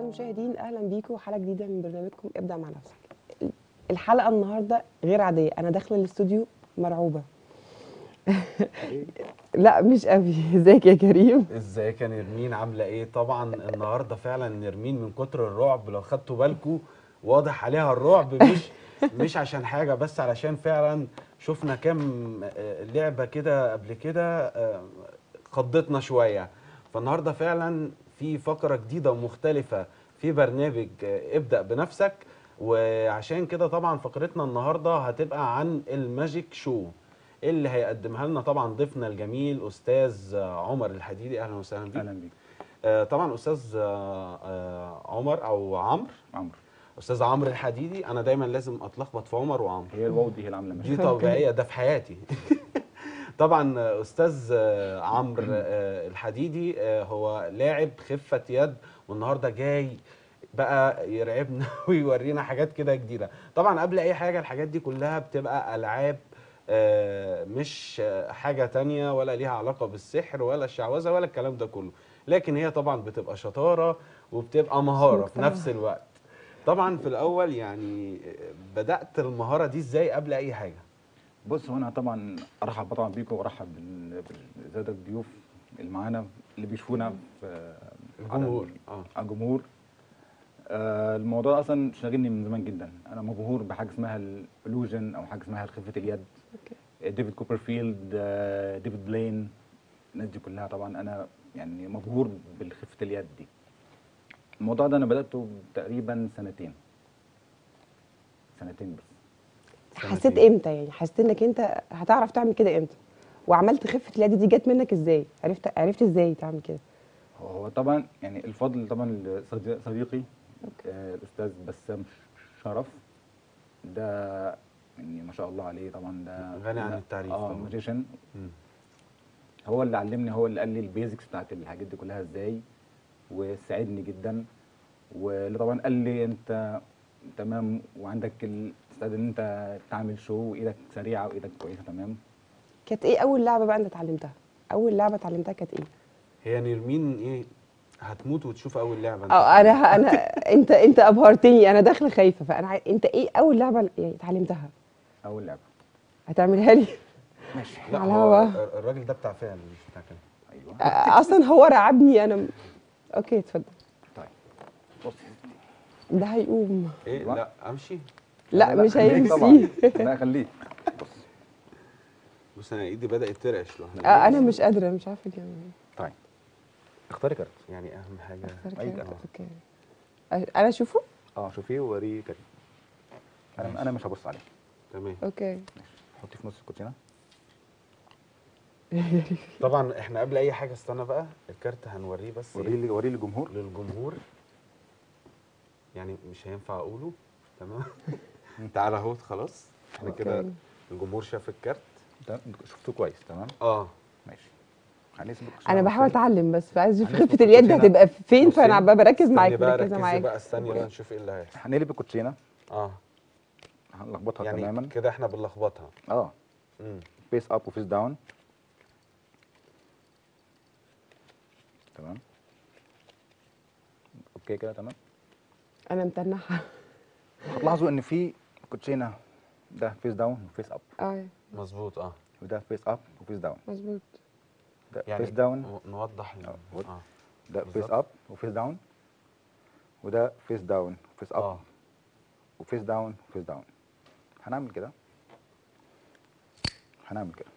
المشاهدين اهلا بيكم حلقه جديده من برنامجكم ابدا مع نفسك الحلقه النهارده غير عاديه انا داخله الاستوديو مرعوبه لا مش قوي ازيك يا كريم ازيك يا نرمين عامله ايه طبعا النهارده فعلا نرمين من كتر الرعب لو خدتوا بالكم واضح عليها الرعب مش مش عشان حاجه بس علشان فعلا شفنا كام آه، لعبه كده قبل كده آه، خضتنا شويه فالنهارده فعلا في فقره جديده ومختلفه في برنامج آه، ابدا بنفسك وعشان كده طبعا فقرتنا النهارده هتبقى عن الماجيك شو اللي هيقدمها لنا طبعا ضيفنا الجميل استاذ آه، عمر الحديدي اهلا وسهلا بيك اهلا بيك آه، طبعا استاذ آه، آه، عمر او عمرو عمرو استاذ عمرو الحديدي انا دايما لازم اتلخبط في عمر وعمرو هي الواو دي هي اللي عامله دي مشاكل طبيعيه ده في حياتي طبعا آه، استاذ آه، عمرو آه، الحديدي آه، هو لاعب خفه يد والنهارده جاي بقى يرعبنا ويورينا حاجات كده جديده طبعا قبل اي حاجه الحاجات دي كلها بتبقى العاب آه، مش آه، حاجه تانية ولا ليها علاقه بالسحر ولا الشعوذه ولا الكلام ده كله لكن هي طبعا بتبقى شطاره وبتبقى مهاره في طبعاً. نفس الوقت طبعا في الاول يعني آه، بدات المهاره دي ازاي قبل اي حاجه بص هو انا طبعا ارحب طبعا بيكم وارحب بال- بالساده الضيوف اللي معانا اللي بيشوفونا في الجمهور على- اه على الجمهور آه الموضوع ده اصلا شاغلني من زمان جدا انا مبهور بحاجه اسمها الالوجن او حاجه اسمها خفه اليد اوكي ديفيد كوبرفيلد آه ديفيد بلين الناس دي كلها طبعا انا يعني مبهور بالخفه اليد دي الموضوع ده انا بداته تقريبا سنتين سنتين بس حسيت سنتين. امتى يعني حسيت انك انت هتعرف تعمل كده امتى وعملت خفه اليد دي جت منك ازاي عرفت عرفت ازاي تعمل كده هو هو طبعا يعني الفضل طبعا لصديقي آه، الاستاذ بسام شرف ده يعني ما شاء الله عليه طبعا ده غني عن ده- التعريف اه طبعاً. ماجيشن مم. هو اللي علمني هو اللي قال لي البيزكس بتاعت الحاجات دي كلها ازاي وساعدني جدا واللي طبعا قال لي انت تمام وعندك الاستعداد ان انت تعمل شو وايدك سريعه وايدك كويسه تمام كانت ايه اول لعبه بقى انت اتعلمتها اول لعبه اتعلمتها كانت ايه هي نرمين ايه هتموت وتشوف اول لعبه انت اه انا انا انت انت ابهرتني انا داخله خايفه فانا عاي... انت ايه اول لعبه يعني اتعلمتها اول لعبه هتعملها لي ماشي لا على هو الهوا. الراجل ده بتاع فعل مش بتاع كلام ايوه آه، اصلا هو رعبني انا م- اوكي اتفضل طيب بص ده هيقوم ايه أيوة. لا امشي لا مش خليك طبعا هيمشي لا خليك بص بص انا ايدي بدات ترعش لوحدها آه، انا مش قادره مش عارفه دي طيب اختاري كارت يعني اهم حاجه أختار أي كارت. كارت. اوكي أ- انا اشوفه اه شوفيه ووريه كريم انا انا مش هبص عليه تمام اوكي ماشي حطيه في نص الكوتشينه طبعا احنا قبل اي حاجه استنى بقى الكارت هنوريه بس وريه إيه؟ لي- وريه للجمهور للجمهور يعني مش هينفع اقوله تمام تعالى اهو خلاص احنا كده أوكي. الجمهور شاف الكارت تمام شفتوه كويس تمام اه ماشي هنسيب الكوتشينة انا بحاول بصي. اتعلم بس فعايز اشوف هنشوف خفه اليد الكوتشينة. هتبقى فين بصي. فانا عمال بركز معاك استني بقى مركزه ركزي معاك بقى استني بقى نشوف ايه اللي هيحصل هنقلب الكوتشينه اه هنلخبطها يعني تماما كده احنا بنلخبطها اه امم فيس اب وفيس داون تمام اوكي كده تمام انا متنحه هتلاحظوا ان في كوتشينه ده فيس داون وفيس اب اه مظبوط اه وده فيس اب وفيس داون مظبوط ده يعني فيس داون ن- نوضح ال- آه، وات؟ اه ده فيس بالظبط. اب وفيس داون وده فيس داون فيس اب اه وفيس داون فيس داون هنعمل كده هنعمل كده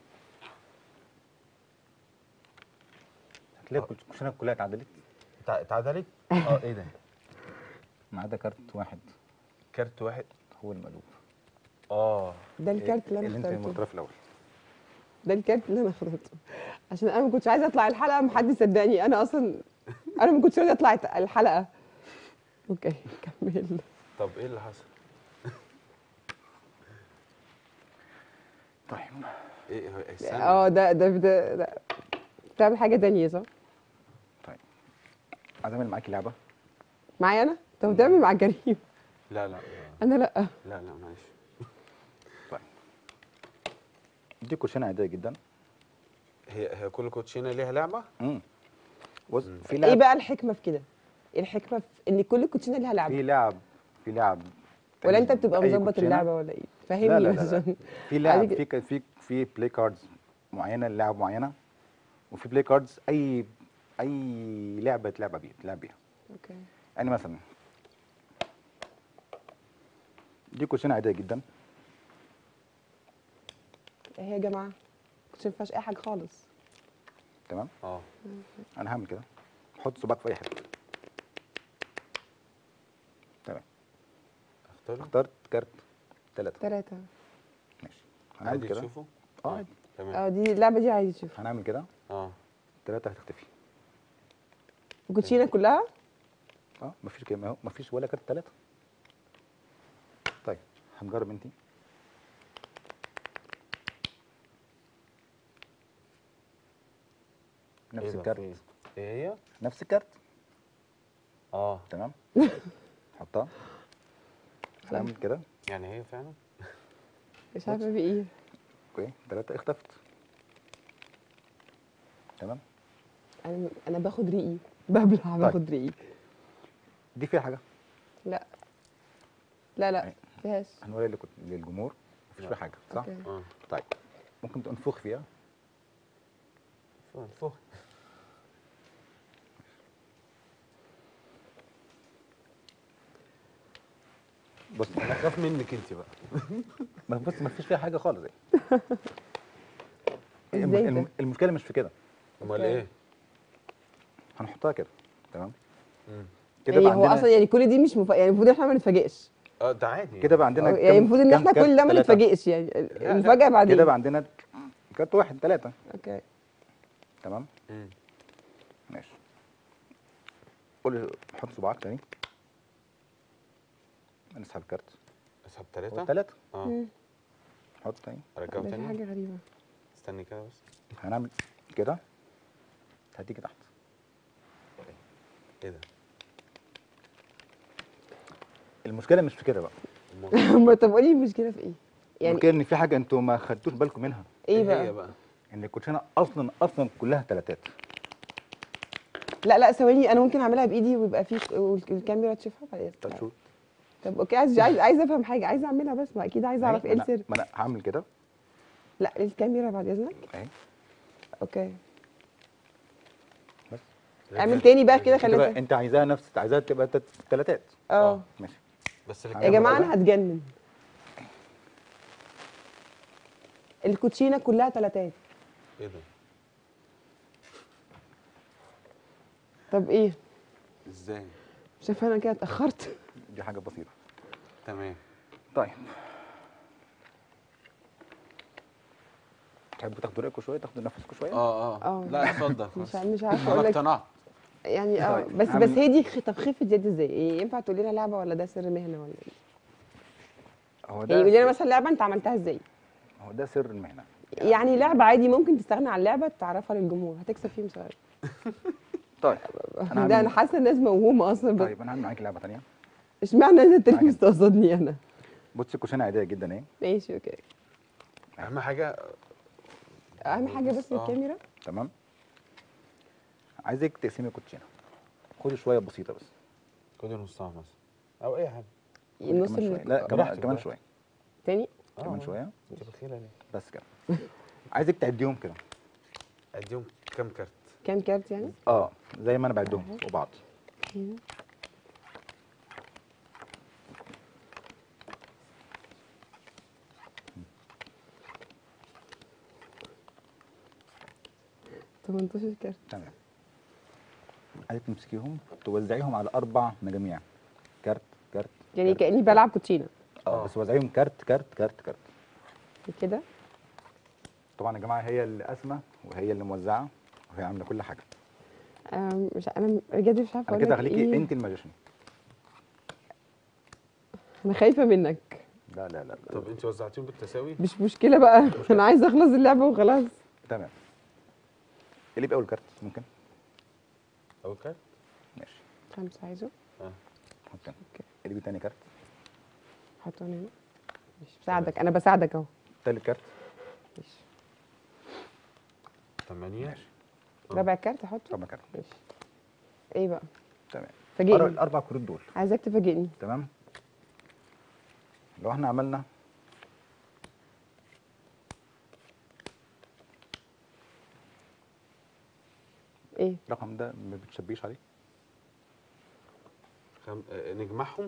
هتلاقي الكوتشينه كلها اتعدلت تع- اتعدلت اه ايه ده ما عدا كارت واحد كارت واحد هو المقلوب ده اه الكارت اللي اللي انا انت اخترته المختار في الاول ده الكارت اللي انا اخترته عشان انا ما كنتش عايزه اطلع الحلقه ما حد يصدقني انا اصلا انا ما كنتش عايزه اطلع الحلقه اوكي كمل طب ايه اللي حصل طيب ايه هو- استنى. اه ده ده ده, ده. بتعمل حاجه تانية صح طيب عايز اعمل معاكي لعبه معايا انا انت بتعمل مع كريم لا لا انا لا لا لا معلش طيب دي كوتشينه عاديه جدا هي هي كل كوتشينه ليها لعبه امم بص في ايه لعب بقى الحكمه في كده إيه الحكمه في ان كل كوتشينه ليها لعبه في لعب في لعب ولا انت بتبقى أي مظبط كوتشينة. اللعبه ولا ايه فاهمني لا لا لا, بس لا. عشان- في لعب عليك- في ك- في في بلاي كاردز معينه لعب معينه وفي بلاي كاردز اي اي لعبه تلعب بيها تلعب بيها اوكي يعني مثلا دي كوتشينه عاديه جدا ايه يا جماعه كنتش ما فيهاش اي حاجه خالص تمام اه انا هعمل كده حط صباعك في اي حته تمام اختار اخترت كارت ثلاثة ثلاثه ماشي هنعمل عادي كده تشوفه اه عادي تمام اه دي اللعبه دي عايز تشوف هنعمل كده اه ثلاثة هتختفي الكوتشينه كلها اه مفيش كلمة اهو مفيش ولا كارت ثلاثة طيب هنجرب انتي نفس إيه ده؟ الكارت في- ايه هي؟ نفس الكارت اه تمام حطها هنعمل كده يعني هي فعلا مش عارفه في ايه اوكي ثلاثة اختفت تمام انا انا باخد ريقي ببلع باخد ريقي دي فيها حاجة لا لا لا أي. فيهاش هنوري لك- للجمهور مفيش فيها حاجة صح؟ أوكي. اه طيب ممكن تنفخ فيها فوق فوق بص انا اخاف منك انت بقى ما بص ما فيش فيها حاجة خالص يعني الم- ازاي الم- ده؟ المشكلة مش في كده امال أوكي. ايه؟ هنحطها كده تمام مم. كده يعني بقى هو اصلا عندنا يعني كل دي مش مف... يعني المفروض احنا ما نتفاجئش اه ده عادي كده بقى عندنا يعني كام- المفروض ان كام احنا كارت؟ كل ده ما تلاتة. نتفاجئش يعني لا. المفاجاه بعدين كده بقى عندنا كارت واحد ثلاثة اوكي تمام مم. ماشي قول حط صباعك تاني نسحب الكارت اسحب هو ثلاثة ثلاثة اه مم. حط تاني ارجعه ده في تاني حاجه غريبه استني كده بس هنعمل كده هتيجي تحت ايه ده؟ المشكلة مش في كده بقى أمال ما طب قولي المشكله في ايه؟ يعني المشكلة ان في حاجة انتوا ما خدتوش بالكم منها ايه هي بقى؟ بقى؟ ان الكوتشينة اصلا اصلا كلها ثلاثات لا لا ثواني انا ممكن اعملها بايدي ويبقى في والكاميرا تشوفها بعد طب إذنك. شو طب اوكي عايز عايز عايز افهم حاجه عايزه اعملها بس ما اكيد عايزه اعرف ايه ما أنا- السر ما انا هعمل كده لا الكاميرا بعد اذنك اهي اوكي بس اعمل تاني بقى كده انت بقى خلينا انت عايزاها نفس عايزاها تبقى ثلاثات اه ماشي بس يا الكاميرا جماعه بقى- انا هتجنن الكوتشينه كلها تلاتات ايه ده؟ طب ايه ازاي؟ شايفه انا كده اتاخرت دي حاجة بسيطة تمام طيب تحبوا تاخدوا رأيكم شوية تاخدوا نفسكم شوية اه اه آه. لا اتفضل مش خلاص ع- مش عارفه انا اقول لك اقتنعت يعني اه طيب، بس عامل- بس هي دي خ- طب خفه يد ازاي إيه ينفع تقولي لنا لعبه ولا ده سر مهنه ولا ايه هو يعني قولي لنا ده مثلا لعبه انت عملتها ازاي هو ده سر المهنة يعني لعبه عادي ممكن تستغنى عن لعبه تعرفها للجمهور هتكسب فيهم سؤال طيب ده انا هعمل- حاسه الناس موهومه اصلا بس طيب انا هعمل معاكي لعبة تانية اشمعنى انت اللي معاك. مستقصدني انا بصي الكوتشينة عادية جدا اهي ماشي اوكي اهم حاجة اهم حاجه بس آه. الكاميرا تمام عايزك تقسمي الكوتشينة خدي شوية بسيطة بس خد نصها مثلا او اي حاجة النص كمان شوية اللي لا كمان براحتك كمان بقى. شوية تاني آه، كمان آه. شوية انت بخيلة ليه؟ بس كده عايزك تعديهم كده اديهم كام كارت؟ كام كارت يعني اه زي ما انا بعدهم فوق بعض هنا. تمنتاشر كارت تمام عايزك تمسكيهم توزعيهم على اربع مجاميع كارت كارت يعني كارت. كاني بلعب كوتشينه اه بس وزعيهم كارت كارت كارت كارت كده طبعا يا جماعه هي اللي قاسمه وهي اللي موزعه وهي عامله كل حاجه أم، مش انا بجد مش عارفه انا اقول كده لك هخليكي ايه انت الماجيشن انا خايفه منك لا لا لا, لا. طب انت وزعتيهم بالتساوي؟ مش مشكله بقى انا عايزه اخلص اللعبه وخلاص تمام اللي باول كارت ممكن اول كارت؟ ماشي خمسه عايزه اه حط هنا اوكي اللي بيه تاني كارت حطه هنا مش بساعدك انا بساعدك اهو تالت كارت ماشي ثمانية ماشي آه. رابع كارت احطه رابع كارت ماشي ايه بقى تمام أر- فاجئني الاربع كروت دول عايزاك تفاجئني تمام لو احنا عملنا ايه الرقم ده ما بتشبيش عليه خم... آه، نجمعهم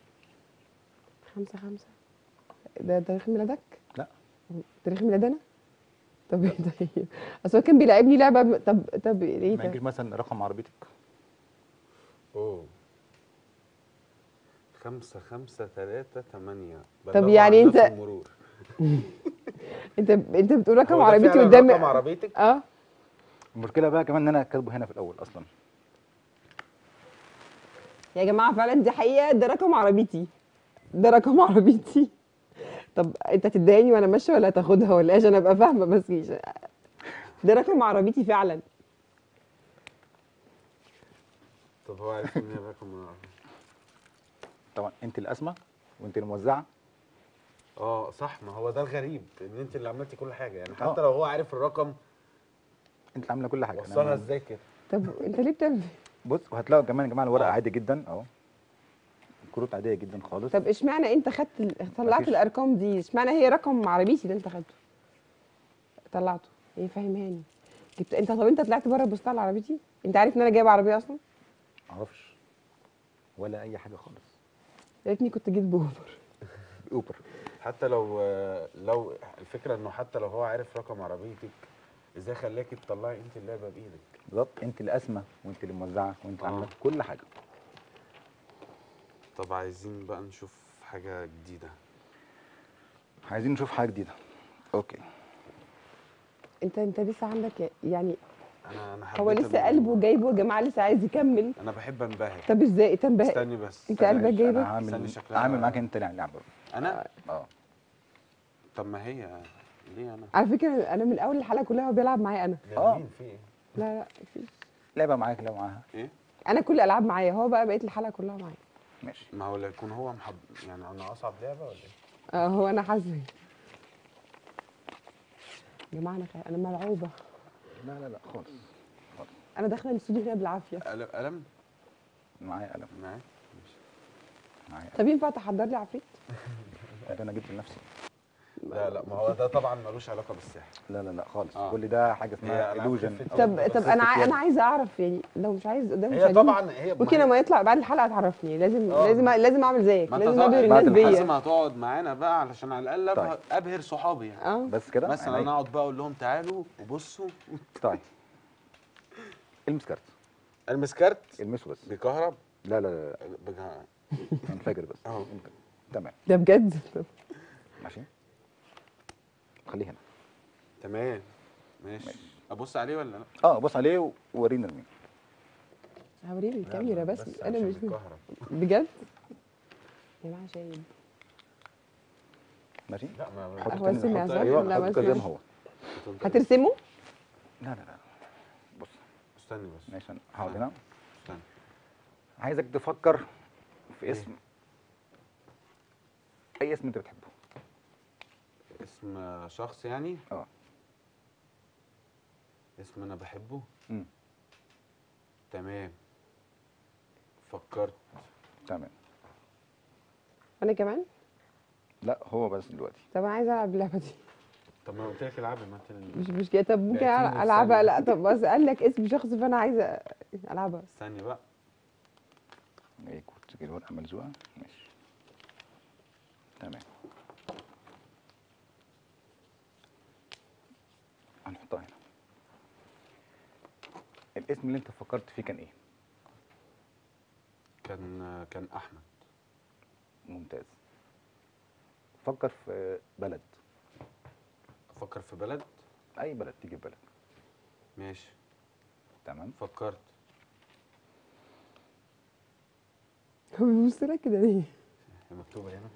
خمسة خمسة ده تاريخ ميلادك؟ لا تاريخ ميلاد انا؟ طب ايه طيب اصل هو كان بيلعبني لعبة ب- طب طب ايه ما ده؟ يجيش مثلا رقم عربيتك اوه خمسة خمسة تلاتة تمانية طب بلغوا يعني عننا انت- في المرور انت انت بتقول رقم هو ده عربيتي فعلاً قدامي رقم عربيتك اه المشكله بقى كمان ان انا كاتبه هنا في الاول اصلا يا جماعة فعلا دي حقيقة ده رقم عربيتي ده رقم عربيتي طب انت تداني وانا ماشية ولا هتاخدها ولا ايه عشان ابقى فاهمة بس مش ده رقم عربيتي فعلا طب هو عارف ان الرقم العربي طبعا انت الاسمى وانت الموزعه اه صح ما هو ده الغريب ان انت اللي عملتي كل حاجه يعني آه. حتى لو هو عارف الرقم انت اللي عامله كل حاجه وصلها أنا- ازاي كده طب انت ليه بتعمل بص وهتلاقوا كمان يا جماعه الورقه آه. عادي جدا اهو كروت عاديه جدا خالص طب اشمعنى انت خدت ال- طلعت مفيش. الارقام دي اشمعنى هي رقم عربيتي اللي انت خدته طلعته ايه فاهمهاني جبت انت طب انت طلعت بره بوستة على عربيتي انت عارف ان انا جايبه عربيه اصلا معرفش ولا اي حاجه خالص يا ريتني كنت جيت باوبر اوبر حتى لو لو الفكره انه حتى لو هو عارف رقم عربيتك ازاي خلاكي تطلعي انت اللعبه بايدك بالظبط انت اللي اسمى وانت اللي موزعه وانت اللي آه. عامله كل حاجه طب عايزين بقى نشوف حاجه جديده عايزين نشوف حاجه جديده اوكي انت انت لسه عندك يعني انا انا حبيت هو لسه الموضوع. قلبه جايبه يا جماعه لسه عايز يكمل انا بحب انبهر طب ازاي تنبه استني بس انت قلبك معلش، جايبه انا هعمل استني شكلها- هعمل معاك انت اللعبه انا اه طب ما هي ليه انا على فكره انا من اول الحلقه كلها هو بيلعب معايا انا آه. مين في ايه لا لا مفيش لعبه معاك لعبه معاها ايه انا كل الالعاب معايا هو بقى بقيت الحلقه كلها معايا ماشي ما هو لا يكون هو محب يعني انا اصعب لعبه ولا ايه اه هو انا حاسه يا جماعه انا خ... انا مرعوبه لا لا لا خالص خالص انا داخله الاستوديو هنا بالعافيه قلم قلم معايا قلم معاك معايا قلم طب ينفع تحضر لي عفريت ده انا جبت لنفسي لا لا ما هو ده طبعا ملوش علاقه بالسحر لا لا لا خالص آه. كل ده حاجه هي اسمها ألعاب illusion خفة أو طب بس طب انا ع- خفة انا يد. عايزه اعرف يعني لو مش عايز قدام هي مشاهدين طبعا هي ما ممكن هي- لما يطلع بعد الحلقه تعرفني لازم آه. لازم لازم اعمل زيك ما انت لازم طبعا ابهر بعد الناس الحلقة لازم بيا هتقعد معانا بقى علشان على الاقل طيب. أبه- ابهر صحابي يعني اه بس كده مثلا عينيا. انا اقعد بقى اقول لهم تعالوا وبصوا طيب المس كارت المس كارت المسه بس بيكهرب لا لا لا, لا. بجا- انفجر بس أهو. انت- تمام ده بجد طب ماشي خليه هنا تمام ماشي ابص عليه ولا لا اه بص عليه وورينا المين هوريلي الكاميرا بس, انا عشان مش بيكهرب. بجد يا جماعه شايب ماشي لا ما حط هو تاني، اسمي حط- عصام؟ ايوه لا، حط بس كده زي ماشي. ما هو هترسمه لا لا لا بص استني بس ماشي أنا هقعد هنا استني عايزك تفكر في إيه؟ اسم اي اسم انت بتحبه اسم شخص يعني اه اسم انا بحبه امم تمام فكرت تمام وانا كمان لا هو بس دلوقتي طب انا عايزه العب اللعبه دي طب ما أنا قلت لك العبي ما انت اللي- مش مش كده طب ممكن بعتيني في العبها ثانية. لا طب بس قال لك اسم شخص فانا عايزه العبها استني بقى ايه كنت كده ورقه ملزوقه ماشي تمام هنحطها هنا الاسم اللي انت فكرت فيه كان ايه كان كان احمد ممتاز فكر في بلد افكر في بلد اي بلد تيجي في بالك ماشي تمام فكرت هو بيبص لك كده ليه هي مكتوبه هنا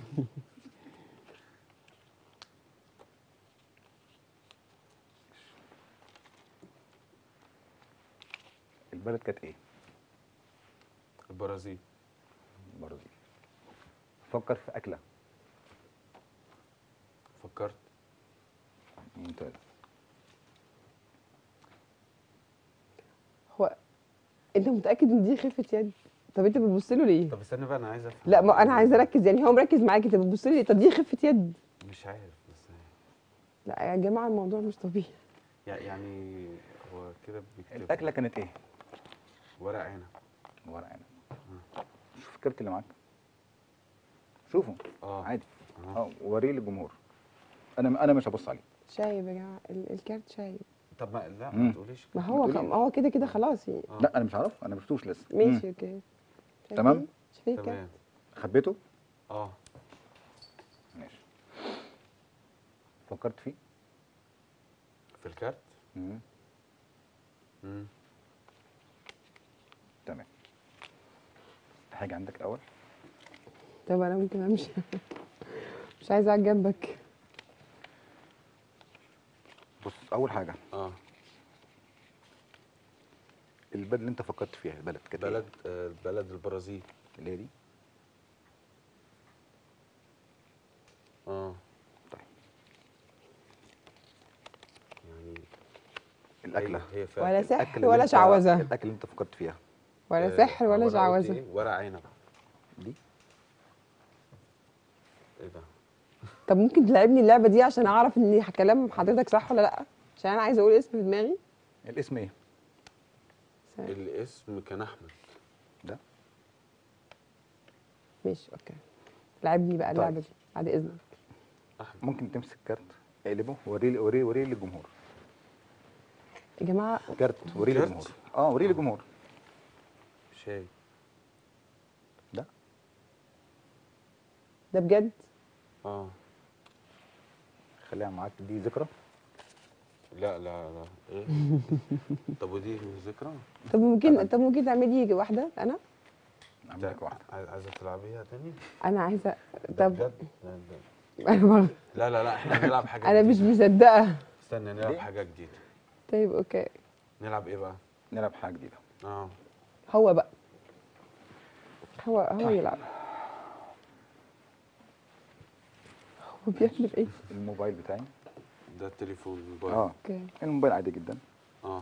البلد كانت ايه البرازيل البرازيل فكر في اكله فكرت ممتاز هو انت متاكد ان دي خفه يد طب انت بتبص له ليه طب استنى بقى انا عايز افهم لا ما انا عايزه اركز يعني هو مركز معاك انت بتبص لي ليه طب دي خفه يد مش عارف بس لا يا جماعه الموضوع مش طبيعي يع- يعني هو كده بيكتب الاكله كانت ايه؟ ورق عنب ورق عنب شوف الكارت اللي معاك شوفه اه عادي اه اه وريه للجمهور انا انا مش هبص عليه شايب يا جماعه ال- الكارت شايب طب ما لا مم. ما تقوليش ما كده. هو بتقولي خ- إيه؟ ما هو كده كده خلاص يعني آه. لا انا مش عارف انا ما شفتوش لسه ماشي مم. اوكي شايفين؟ تمام. شايفين الكارت تمام خبيته اه ماشي فكرت فيه في الكارت مم. مم. تمام حاجه عندك الاول طب انا ممكن امشي مش عايزه اقعد جنبك بص اول حاجه اه البلد اللي انت فكرت فيها البلد كانت إيه؟ بلد آه بلد البرازيل اللي هي دي اه طيب يعني الاكله هي, هي فعلا ولا ال- سحر الأكل اللي ولا أنت- شعوذه الاكل اللي انت فكرت فيها ولا آه، سحر ولا وأنا قلت شعوذه إيه؟ ورق عنب دي ايه ده طب ممكن تلعبني اللعبه دي عشان اعرف ان كلام حضرتك صح ولا لا عشان انا عايزه اقول اسم في دماغي الاسم ايه الاسم كان احمد ده ماشي اوكي لعبني بقى طيب. اللعبه دي بعد اذنك احمد ممكن تمسك كارت اقلبه وريه وريه وريه للجمهور يا جماعه كارت وريه كارت؟ للجمهور اه وريه للجمهور شاي ده ده بجد اه خليها معاك دي ذكرى لا لا لا ايه طب ودي ذكرى طب ممكن طب ممكن تعملي واحده انا اعمل لك واحده عايز- عايزه تلعبيها تاني انا عايزه ده طب بجد لا لا. انا بغ... لا لا لا احنا نلعب حاجه انا مش جديدة. مصدقه استنى نلعب ليه؟ حاجه جديده طيب اوكي نلعب ايه بقى نلعب حاجه جديده اه هو بقى هو هو يلعب هو بيعمل ايه الموبايل بتاعي ده التليفون الموبايل اه اوكي الموبايل عادي جدا اه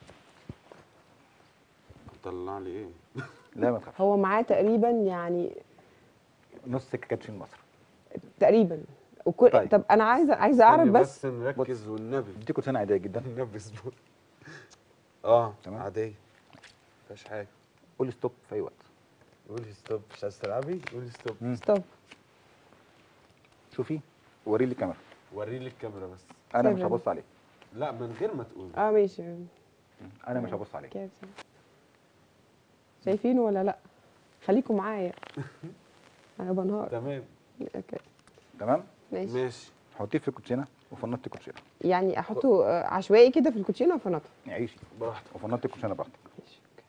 طلع لي ايه لا ما تخافش هو معاه تقريبا يعني نص كاتشين مصر تقريبا وكل طيب. طب انا عايزه عايزه اعرف استني بس بس نركز والنبي دي كوتشين عاديه جدا النبي اصبر اه تمام. عاديه مفيهاش حاجه قول ستوب في اي وقت قولي ستوب مش عايز تلعبي قولي ستوب مم. ستوب شوفي وري لي الكاميرا وري لي الكاميرا بس انا مش سيفن. هبص عليه لا من غير ما تقول اه ماشي انا مش هبص عليه كده شايفينه ولا لا خليكم معايا انا بنهار تمام اوكي تمام ماشي ماشي حطيه في الكوتشينه وفنطي الكوتشينه يعني احطه آه، عشوائي كده في الكوتشينه وفنطه عيشي براحتك وفنطي الكوتشينه براحتك ماشي اوكي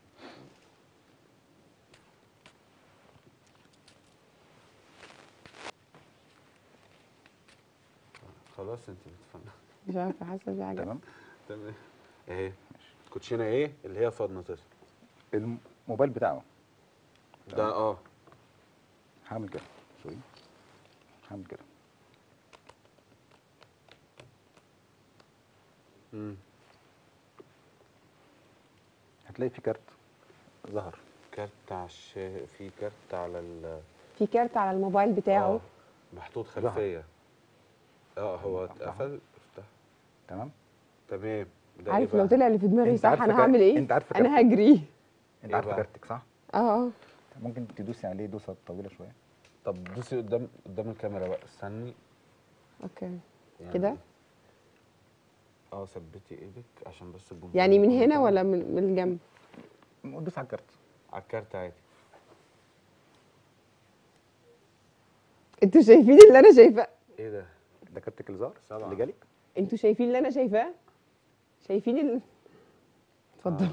خلاص انت بتفهم مش عارفه حاسه في حاجه تمام تمام اهي كوتشينه ايه اللي هي فضه تسع الموبايل بتاعه ده اه هعمل كده سوري هعمل كده مم. هتلاقي في كارت ظهر كارت على الشا... في كارت على ال في كارت على الموبايل بتاعه آه، محطوط خلفيه اه هو اتقفل افتح تمام تمام ده عارف إيه لو بقى؟ طلع اللي في دماغي انت صح عارفة انا كارت- هعمل ايه انت عارفة انا هجري انت إيه عارفه بقى؟ كارتك صح اه اه ممكن تدوسي عليه دوسه طويله شويه طب دوسي قدام قدام الكاميرا بقى استني اوكي يعني كده؟ اه ثبتي ايدك عشان بس الجمهور يعني من يكون هنا طبعاً ولا من من الجنب دوس على الكارت على الكارت عادي انتوا شايفين اللي انا شايفاه ايه ده ده كارتك اللي ظهر سبعة. اللي جالك انتوا شايفين اللي انا شايفاه شايفين ال... اتفضلوا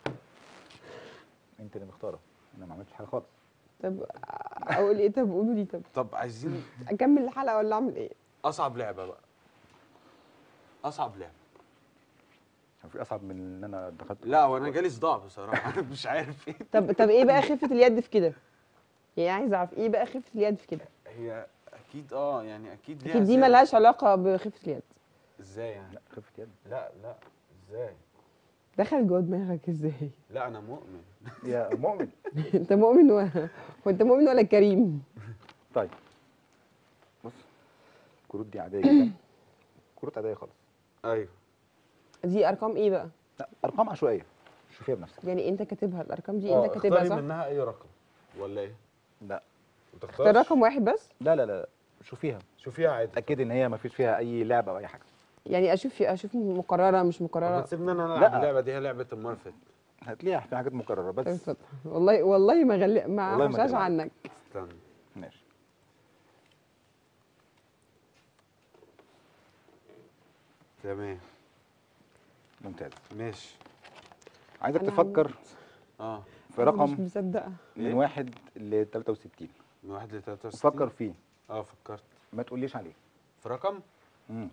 انت اللي مختاره انا ما عملتش حاجه خالص طب اقول ايه طب قولوا لي طب طب عايزين اكمل الحلقه ولا اعمل ايه اصعب لعبه بقى اصعب لعبه هو في اصعب من ان انا دخلت لا وانا جالي صداع بصراحه انا مش عارف ايه طب طب ايه بقى خفه اليد في كده يعني عايزه اعرف ايه بقى خفه اليد في كده هي اكيد اه يعني اكيد ليها اكيد دي سر. ملهاش علاقه بخفه اليد ازاي يعني لا خفه يد لا لا ازاي دخل جوه دماغك ازاي لا انا مؤمن يا مؤمن انت مؤمن و... وانت مؤمن ولا كريم طيب بص الكروت دي عاديه جدا كروت عاديه خالص ايوه دي ارقام ايه بقى لا ارقام عشوائيه شوفيها بنفسك يعني انت كاتبها الارقام دي اه انت كاتبها اختاري صح منها اي رقم ولا ايه لا وتختار اختار رقم واحد بس لا لا لا شوفيها شوفيها عادي اتاكدي ان هي ما فيش فيها اي لعبه او اي حاجه يعني اشوف اشوف مقرره مش طب ما مقرره تسيبني انا لا. العب اللعبه دي هي لعبه المره اللي فاتت هتلاقيها في حاجات مكرره طيب بس اتفضل والله والله ما غلق ما والله ما خشاش غلق. عنك استنى ماشي تمام ممتاز ماشي عايزك أنا تفكر اه في أنا رقم مش مصدقه من إيه؟ واحد ل 63 من واحد ل 63 فكر فيه اه فكرت ما تقوليش عليه في رقم مم.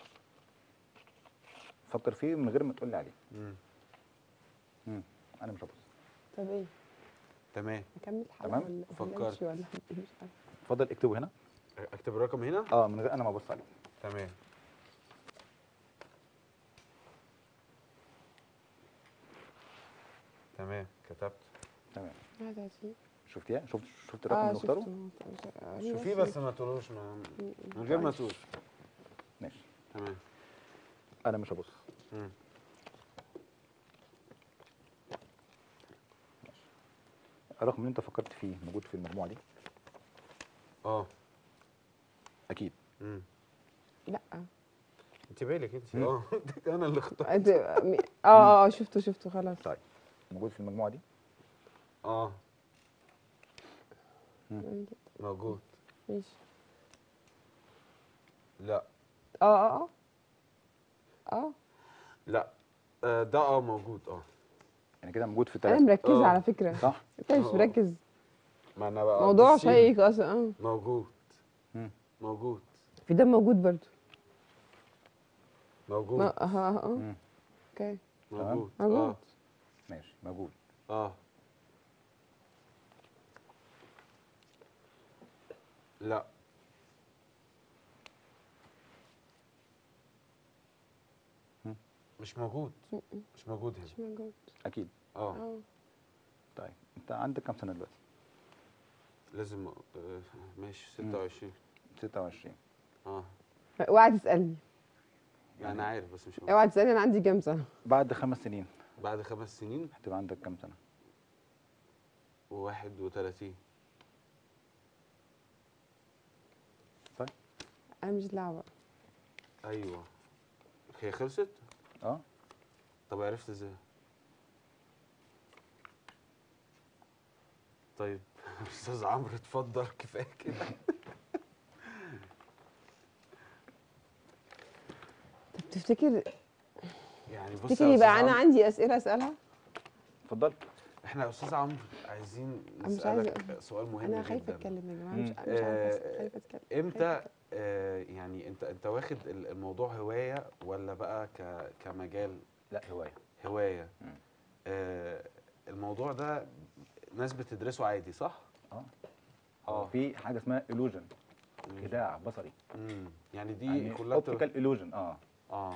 فكر فيه من غير ما تقول لي عليه مم. مم. انا مش هبص طب ايه تمام اكمل حلقه تمام. ولا ولا فكرت. أمشي ولا مش عارفه اتفضل اكتبه هنا اكتب الرقم هنا اه من غير انا ما ابص عليه تمام تمام كتبت تمام هذا شيء شفتيها شفت شفت الرقم اه اللي مختاره شفته شوفيه بس ما تقولوش ما من غير ما تقول ماشي تمام انا مش هبص مم. الرقم اللي انت فكرت فيه موجود في المجموعه دي اه اكيد مم. لا انت بالك انت اه انا اللي اخترت انت اه اه شفته شفته خلاص طيب موجود في المجموعه دي اه موجود ماشي لا اه اه اه اه لا آه ده اه موجود اه يعني كده موجود في انا ثلاثه مركزه آه. على فكره صح انت مش آه. مركز ما انا بقى موضوع بصي، شيق اصلا اه موجود مم. موجود في ده موجود برضو موجود ما- اه اه اه مم. اوكي موجود موجود اه ماشي موجود اه لا مم. مش موجود مش موجود هنا مش موجود اكيد اه اه طيب انت عندك كام سنه دلوقتي لازم آه ماشي 26 26 اه اوعى تسالني لا انا عارف بس مش موجود. اوعى تسالني انا عندي كام سنه بعد خمس سنين بعد خمس سنين هتبقى عندك كام سنه وواحد وتلاتين طيب انا مش لعبه ايوه هي خلصت اه طب عرفت ازاي طيب استاذ عمرو اتفضل كفايه كده طب تفتكر يعني بص تفتكر يا يبقى أستاذ انا عمرو، عندي اسئله اسالها اتفضل احنا يا استاذ عمرو عايزين أنا مش نسالك عايزة- سؤال مهم انا خايفه جدا. اتكلم يا جماعه مش مم. مش عارفه آه، أس- خايفه اتكلم امتى آه يعني انت انت واخد ال- الموضوع هوايه ولا بقى ك كمجال لا هوايه هوايه مم. آه الموضوع ده ناس بتدرسه عادي صح اه اه اه في حاجه اسمها illusion مم. خداع بصري امم يعني دي يعني كلها بتبقى- اوبتيكال illusion اه اه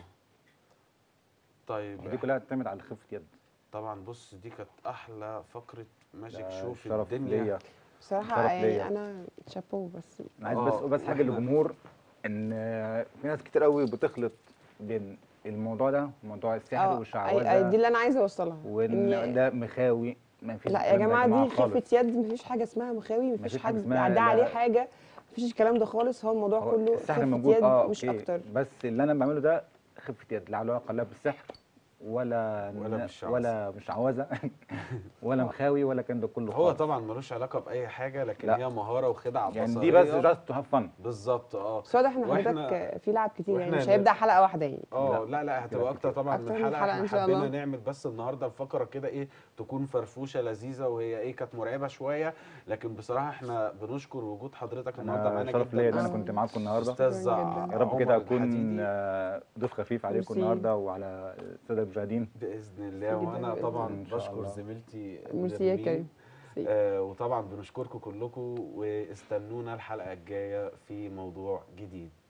طيب دي كلها تعتمد على خفه يد طبعا بص دي كانت احلى فقره ماجيك ده شو في شرف الدنيا ليا بصراحه شرف يعني ليا. انا شابو بس انا عايز آه، بس بس حاجه وإحنا- للجمهور ان في ناس كتير قوي بتخلط بين الموضوع ده موضوع السحر اه أي- أي والشعوذه دي اللي انا عايزه اوصلها وان إن- ده مخاوي ما فيش لا يا الكلام ده جماعه دي خالص. خفه يد مفيش حاجه اسمها مخاوي مفيش مفيش حاجة حد اسمها ده لا- عليه حاجه مفيش الكلام ده خالص هو الموضوع هو كله السحر خفه موجود يد اه مش أوكي. اكتر بس اللي انا بعمله ده خفه يد لا له علاقه لا بالسحر ولا ولا بالشعوذة. ولا بالشعوذه ولا مخاوي ولا كان ده كله هو خالص. طبعا ملوش علاقه باي حاجه لكن لا. هي مهاره وخدعه يعني بصريه دي بس جاست تو هاف فن بالظبط اه بس واضح ان وإحنا- حضرتك في لعب كتير يعني وإحنا مش هيبدا ن- حلقه واحده يعني اه لا. لا لا هتبقى اكتر طبعا أكتر من من حلقه حلقة احنا إن شاء حبينا الله. نعمل بس النهارده الفقره كده ايه تكون فرفوشه لذيذه وهي ايه كانت مرعبه شويه لكن بصراحه احنا بنشكر وجود حضرتك النهارده انا معانا شرف جدا ليا ان انا آه. كنت معاكم النهارده استاذ شكراً جداً. يا رب كده عمر اكون الحديدي. آه، ضيف خفيف عليكم ميرسي. النهارده وعلى الساده المشاهدين باذن الله جداً وانا بإذن طبعا الله. إن شاء بشكر الله. زميلتي ميرسي يا نرمين. كريم ميرسي. آه وطبعا بنشكركم كلكم واستنونا الحلقه الجايه في موضوع جديد